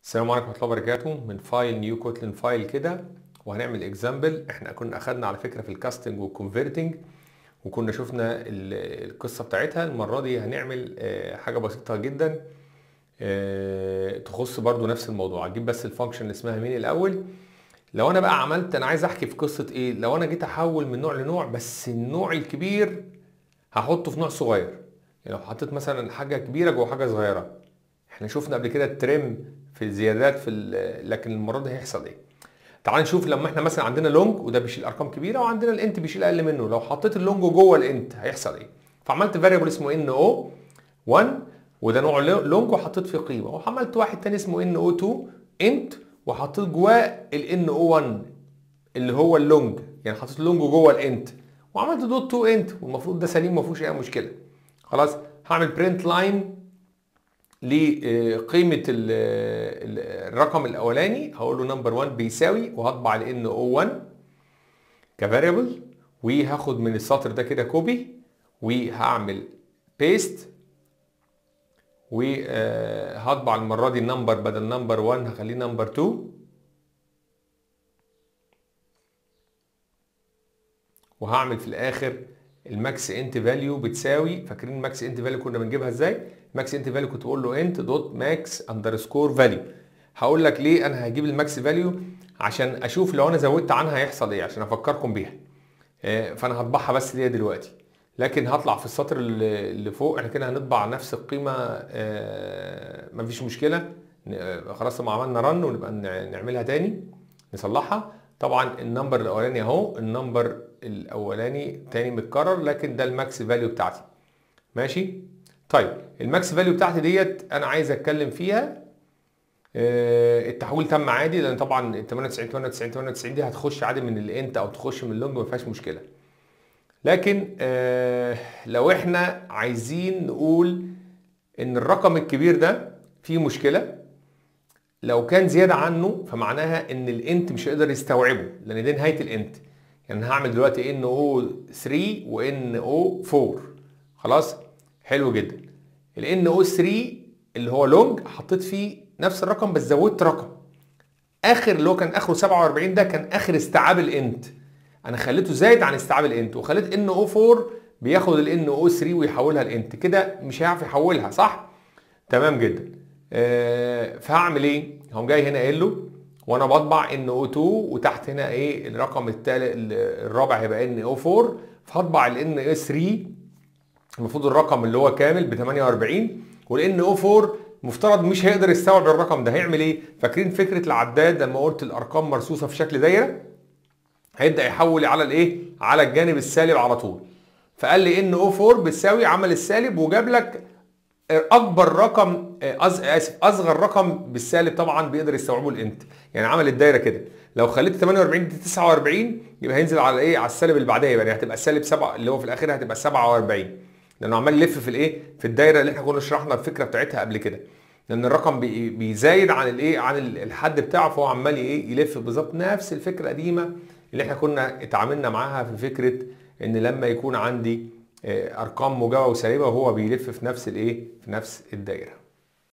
السلام عليكم ورحمه الله وبركاته من فايل نيو كوتلين فايل كده وهنعمل اكزامبل احنا كنا اخدنا على فكره في الكاستنج والكونفرتنج وكنا شفنا ال- القصه بتاعتها المره دي هنعمل آه، حاجه بسيطه جدا آه، تخص برضو نفس الموضوع هجيب بس الفانكشن اللي اسمها مين الاول لو انا بقى عملت انا عايز احكي في قصه ايه لو انا جيت احول من نوع لنوع بس النوع الكبير هحطه في نوع صغير يعني لو حطيت مثلا حاجه كبيره جوه حاجه صغيره احنا شفنا قبل كده الترم في الزيادات في ال- لكن المره دي هيحصل ايه تعال نشوف لما احنا مثلا عندنا لونج وده بيشيل ارقام كبيره وعندنا الانت بيشيل اقل منه لو حطيت اللونج جوه الانت هيحصل ايه فعملت فاريبل اسمه ان او 1 وده نوع لونج وحطيت فيه قيمه وعملت واحد تاني اسمه ان او 2 انت وحطيت جواه الان او 1 اللي هو اللونج يعني حطيت اللونج جوه الانت وعملت دوت تو انت والمفروض ده سليم ما فيهوش اي مشكله خلاص هعمل برنت لاين لقيمه ال- ال- الرقم الاولاني هقول له نمبر 1 بيساوي وهطبع ال ان او 1 كفاريبل وهاخد من السطر ده كده كوبي وهعمل بيست وهطبع المره دي النمبر بدل نمبر 1 هخليه نمبر 2 وهعمل في الاخر الماكس انت فاليو بتساوي فاكرين الماكس انت فاليو كنا بنجيبها ازاي الماكس انت فاليو كنت بقول له انت دوت ماكس اندرسكور فاليو هقول لك ليه انا هجيب الماكس فاليو عشان اشوف لو انا زودت عنها هيحصل ايه عشان افكركم بيها آه، فانا هطبعها بس ليا دلوقتي لكن هطلع في السطر اللي اللي فوق احنا كده هنطبع نفس القيمه آه، مفيش مشكله ن- آه، خلاص لما عملنا رن ونبقى ن- نعملها تاني نصلحها طبعا النمبر الاولاني اهو النمبر الاولاني تاني متكرر لكن ده الماكس فاليو بتاعتي ماشي طيب الماكس فاليو بتاعتي ديت انا عايز اتكلم فيها آه، التحويل تم عادي لان طبعا ال 98 98 98 دي هتخش عادي من الانت او تخش من اللونج ما فيهاش مشكله لكن آه، لو احنا عايزين نقول ان الرقم الكبير ده فيه مشكله لو كان زياده عنه فمعناها ان الانت مش هيقدر يستوعبه لان دي نهايه الانت يعني هعمل دلوقتي ان او 3 وان او 4 خلاص حلو جدا الان او 3 اللي هو لونج حطيت فيه نفس الرقم بس زودت رقم اخر اللي هو كان اخره 47 ده كان اخر استيعاب الانت انا خليته زايد عن استيعاب الانت وخليت ان او 4 بياخد الان او 3 ويحولها لانت كده مش هيعرف يحولها صح تمام جدا آه فهعمل ايه هقوم جاي هنا قايل له وانا بطبع ان او 2 وتحت هنا ايه الرقم التالت الرابع هيبقى ان او 4 فهطبع الان او 3 المفروض الرقم اللي هو كامل ب 48 والان او 4 مفترض مش هيقدر يستوعب الرقم ده هيعمل ايه فاكرين فكره العداد لما قلت الارقام مرصوصه في شكل دايره هيبدا يحول على الايه على الجانب السالب على طول فقال لي ان او 4 بتساوي عمل السالب وجاب لك اكبر رقم أز... اسف اصغر رقم بالسالب طبعا بيقدر يستوعبه الانت يعني عمل الدايره كده لو خليت 48 دي 49 يبقى هينزل على ايه على السالب اللي بعدها يعني هتبقى السالب 7 اللي هو في الاخير هتبقى 47 لانه عمال يلف في الايه في الدايره اللي احنا كنا شرحنا الفكره بتاعتها قبل كده لان الرقم بي... بيزايد عن الايه عن الحد بتاعه فهو عمال ايه يلف بالظبط نفس الفكره القديمه اللي احنا كنا اتعاملنا معاها في فكره ان لما يكون عندي آه، ارقام موجبه وسالبه وهو بيلف في نفس الايه في نفس الدايره